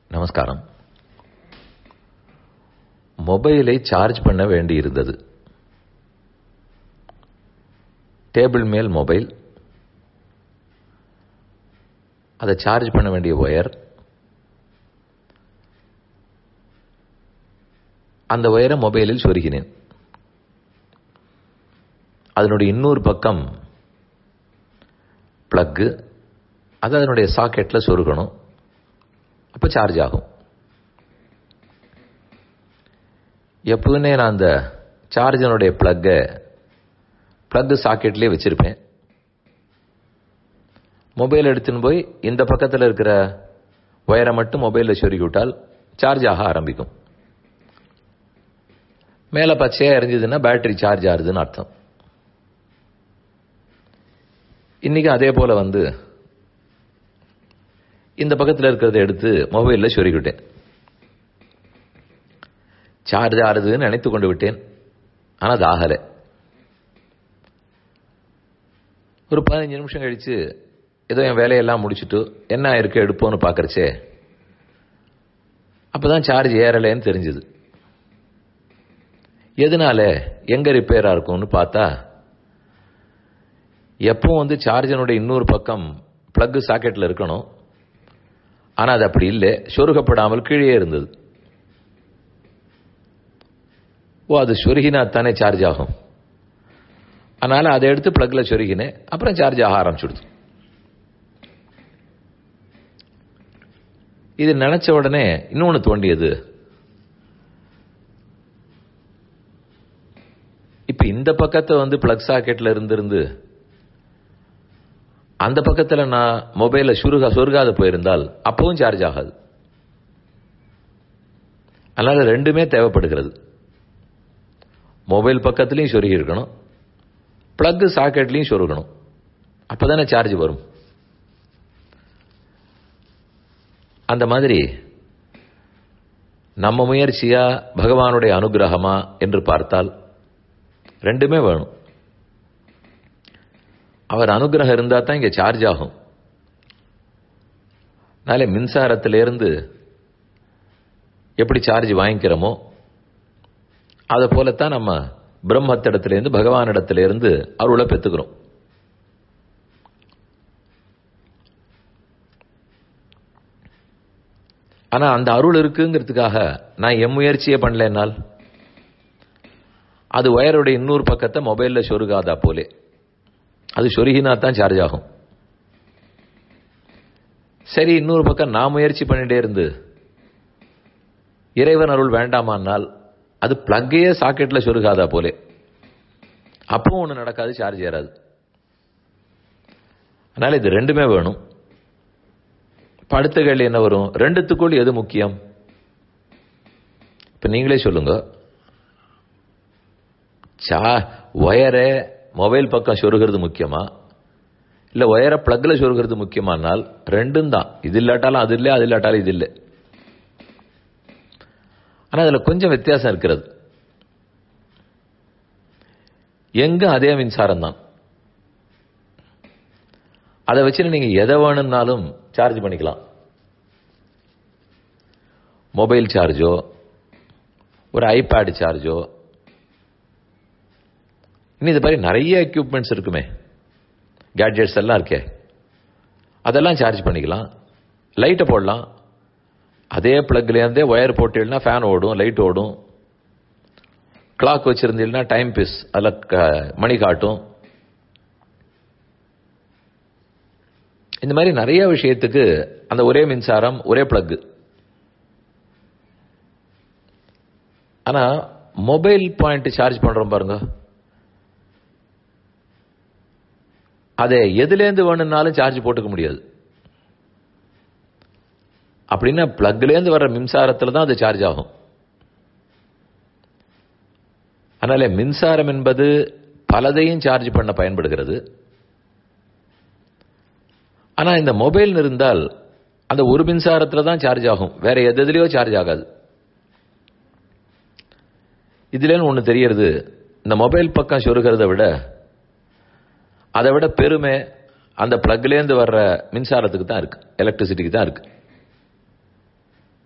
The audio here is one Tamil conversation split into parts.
நமஸ்காரம் மொபைலை சார்ஜ் பண்ண வேண்டியிருந்தது டேபிள் மேல் மொபைல் அதை சார்ஜ் பண்ண வேண்டிய ஒயர் அந்த ஒயரை மொபைலில் சொருகினேன் அதனுடைய இன்னொரு பக்கம் பிளக்கு அது அதனுடைய சாக்கெட்டில் சொருகணும் அப்போ சார்ஜ் ஆகும் எப்பவுமே நான் அந்த சார்ஜனுடைய பிளக்கை பிளக்கு சாக்கெட்லேயே வச்சிருப்பேன் மொபைல் எடுத்துன்னு போய் இந்த பக்கத்தில் இருக்கிற ஒயரை மட்டும் மொபைலில் சொருகி விட்டால் சார்ஜ் ஆக ஆரம்பிக்கும் மேலே பச்சையாக எரிஞ்சதுன்னா பேட்டரி சார்ஜ் ஆகுதுன்னு அர்த்தம் இன்னைக்கு அதே போல வந்து இந்த பக்கத்தில் இருக்கிறத எடுத்து மொபைலில் சொருகிவிட்டேன் சார்ஜ் ஆறுதுன்னு நினைத்து கொண்டு விட்டேன் ஆனால் அது ஆகலை ஒரு பதினஞ்சு நிமிஷம் கழிச்சு ஏதோ என் வேலையெல்லாம் முடிச்சுட்டு என்ன இருக்கு எடுப்போன்னு பார்க்கறச்சே அப்பதான் சார்ஜ் ஏறலைன்னு தெரிஞ்சுது எதனால எங்க ரிப்பேரா இருக்கும்னு பார்த்தா எப்பவும் வந்து சார்ஜனுடைய இன்னொரு பக்கம் பிளக் சாக்கெட்ல இருக்கணும் ஆனா அது அப்படி இல்லை சொருகப்படாமல் கீழே இருந்தது ஓ அது சொருகினா தானே சார்ஜ் ஆகும் அதனால அதை எடுத்து பிளக்ல சொருகினேன் அப்புறம் சார்ஜ் ஆக ஆரம்பிச்சுடுது இது நினைச்ச உடனே இன்னொன்னு தோண்டியது இப்ப இந்த பக்கத்தை வந்து பிளக் சாக்கெட்ல இருந்திருந்து அந்த பக்கத்துல நான் மொபைல சுருகா சொருகாத போயிருந்தால் அப்பவும் சார்ஜ் ஆகாது அதனால ரெண்டுமே தேவைப்படுகிறது மொபைல் பக்கத்துலையும் சொருகி இருக்கணும் பிளக் சாக்கெட்லையும் சொருகணும் அப்பதானே சார்ஜ் வரும் அந்த மாதிரி நம்ம முயற்சியா பகவானுடைய அனுகிரகமா என்று பார்த்தால் ரெண்டுமே வேணும் அவர் அனுகிரகம் இருந்தா தான் இங்க சார்ஜ் ஆகும் நாளை மின்சாரத்திலிருந்து எப்படி சார்ஜ் வாங்கிக்கிறோமோ அதை போலத்தான் நம்ம பிரம்மத்திடத்திலிருந்து பகவானிடத்திலிருந்து அருளை பெற்றுக்கிறோம் ஆனா அந்த அருள் இருக்குங்கிறதுக்காக நான் என் முயற்சியே பண்ணலனால் அது ஒயருடைய இன்னொரு பக்கத்தை மொபைல்ல சொருகாதா போலே அது சொருகினா தான் சார்ஜ் ஆகும் சரி இன்னொரு பக்கம் நான் முயற்சி பண்ணிட்டே இருந்து இறைவன் அருள் வேண்டாமானால் அது பிளக்கையே சாக்கெட்ல சொருகாதா போலே அப்பவும் ஒன்று நடக்காது சார்ஜ் ஏறாது அதனால இது ரெண்டுமே வேணும் இப்ப அடுத்த கேள்வி என்ன வரும் ரெண்டுத்துக்குள் எது முக்கியம் இப்ப நீங்களே சொல்லுங்க சா ஒயரை மொபைல் பக்கம் சொருகிறது முக்கியமா இல்ல ஒயரை பிளக்ல சொருகிறது முக்கியமானால் ரெண்டும் தான் இது இல்லாட்டாலும் அது இல்லை அது இல்லாட்டாலும் இது இல்லை ஆனா அதுல கொஞ்சம் வித்தியாசம் இருக்கிறது எங்க அதே மின்சாரம் தான் அதை வச்சு நீங்க எதை வேணும்னாலும் சார்ஜ் பண்ணிக்கலாம் மொபைல் சார்ஜோ ஒரு ஐபேட் சார்ஜோ இன்னும் இது மாதிரி நிறைய எக்யூப்மெண்ட்ஸ் இருக்குமே கேட்ஜெட்ஸ் எல்லாம் இருக்கே அதெல்லாம் சார்ஜ் பண்ணிக்கலாம் லைட்டை போடலாம் அதே பிளக்லேருந்தே ஒயர் போட்டீங்கன்னா ஃபேன் ஓடும் லைட் ஓடும் கிளாக் வச்சிருந்தீங்கன்னா டைம் பீஸ் அதில் மணி காட்டும் இந்த மாதிரி நிறைய விஷயத்துக்கு அந்த ஒரே மின்சாரம் ஒரே பிளக் ஆனா மொபைல் பாயிண்ட் சார்ஜ் பண்றோம் பாருங்க அதை எதுலேருந்து வேணும்னாலும் சார்ஜ் போட்டுக்க முடியாது அப்படின்னா பிளக்லேருந்து வர்ற மின்சாரத்தில் தான் அது சார்ஜ் ஆகும் அதனால மின்சாரம் என்பது பலதையும் சார்ஜ் பண்ண பயன்படுகிறது ஆனா இந்த மொபைல் இருந்தால் அந்த ஒரு மின்சாரத்தில் தான் சார்ஜ் ஆகும் வேற எது எதுலயோ சார்ஜ் ஆகாது இதுலன்னு ஒன்று தெரியறது இந்த மொபைல் பக்கம் சொருகிறத விட அதை விட பெருமை அந்த பிளக்லேருந்து வர்ற மின்சாரத்துக்கு தான் இருக்கு எலக்ட்ரிசிட்டிக்கு தான் இருக்கு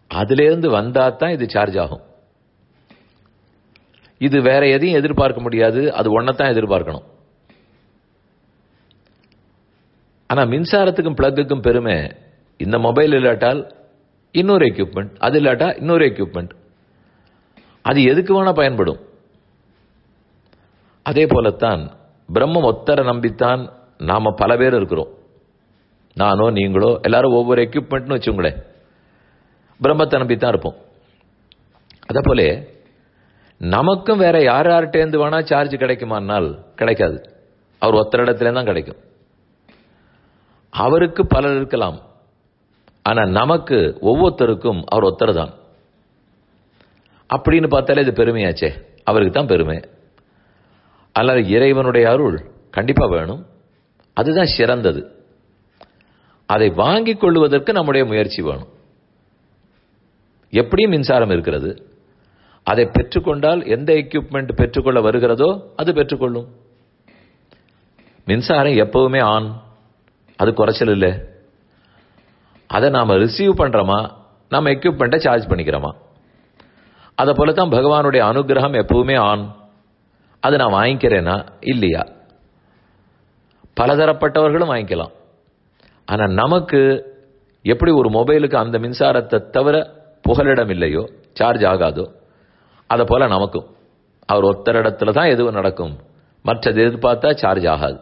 அதிலிருந்து வந்தா தான் இது சார்ஜ் ஆகும் இது வேற எதையும் எதிர்பார்க்க முடியாது அது ஒன்னதான் எதிர்பார்க்கணும் ஆனா மின்சாரத்துக்கும் பிளக்குக்கும் பெருமை இந்த மொபைல் இல்லாட்டால் இன்னொரு எக்யூப்மெண்ட் அது இல்லாட்டா இன்னொரு எக்யூப்மெண்ட் அது எதுக்கு வேணா பயன்படும் அதே போலத்தான் பிரம்மம் ஒத்தரை நம்பித்தான் நாம பல பேர் இருக்கிறோம் நானோ நீங்களோ எல்லாரும் ஒவ்வொரு எக்யூப்மெண்ட்னு வச்சுங்களேன் பிரம்மத்தை நம்பித்தான் இருப்போம் அதே போல நமக்கும் வேற யார் யார்கிட்டேருந்து வேணா சார்ஜ் கிடைக்குமானால் கிடைக்காது அவர் ஒத்தர இடத்துல தான் கிடைக்கும் அவருக்கு பலர் இருக்கலாம் ஆனா நமக்கு ஒவ்வொருத்தருக்கும் அவர் ஒத்தர் தான் அப்படின்னு பார்த்தாலே இது பெருமையாச்சே அவருக்கு தான் பெருமை அல்லது இறைவனுடைய அருள் கண்டிப்பா வேணும் அதுதான் சிறந்தது அதை வாங்கிக் கொள்வதற்கு நம்முடைய முயற்சி வேணும் எப்படியும் மின்சாரம் இருக்கிறது அதை பெற்றுக்கொண்டால் எந்த எக்யூப்மெண்ட் பெற்றுக்கொள்ள வருகிறதோ அது பெற்றுக்கொள்ளும் மின்சாரம் எப்பவுமே ஆன் அது குறைச்சல் இல்லை அதை நாம ரிசீவ் பண்றோமா நம்ம எக்யூப்மெண்ட்டை சார்ஜ் பண்ணிக்கிறோமா அதை போல தான் பகவானுடைய அனுகிரகம் எப்பவுமே ஆன் அது நான் வாங்கிக்கிறேனா இல்லையா பலதரப்பட்டவர்களும் வாங்கிக்கலாம் ஆனா நமக்கு எப்படி ஒரு மொபைலுக்கு அந்த மின்சாரத்தை தவிர புகலிடம் இல்லையோ சார்ஜ் ஆகாதோ அதை போல நமக்கும் அவர் ஒத்தரிடத்துல தான் எதுவும் நடக்கும் மற்றது எதிர்பார்த்தா சார்ஜ் ஆகாது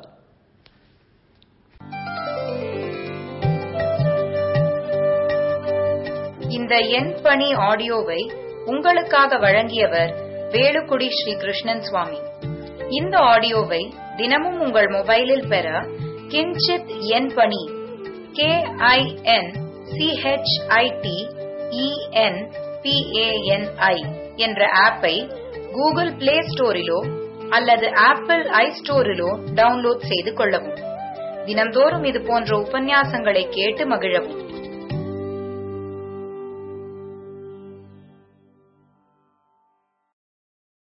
இந்த எண் பணி ஆடியோவை உங்களுக்காக வழங்கியவர் வேலுக்குடி ஸ்ரீ கிருஷ்ணன் சுவாமி இந்த ஆடியோவை தினமும் உங்கள் மொபைலில் பெற கிஞ்சித் எண் பணி கே ஐ என் சிஹெச்ஐடி இஎன் பிஏஎன்ஐ என்ற ஆப்பை கூகுள் பிளே ஸ்டோரிலோ அல்லது ஆப்பிள் ஐ ஸ்டோரிலோ டவுன்லோட் செய்து கொள்ளவும் தினம்தோறும் இது போன்ற உபன்யாசங்களை கேட்டு மகிழவும்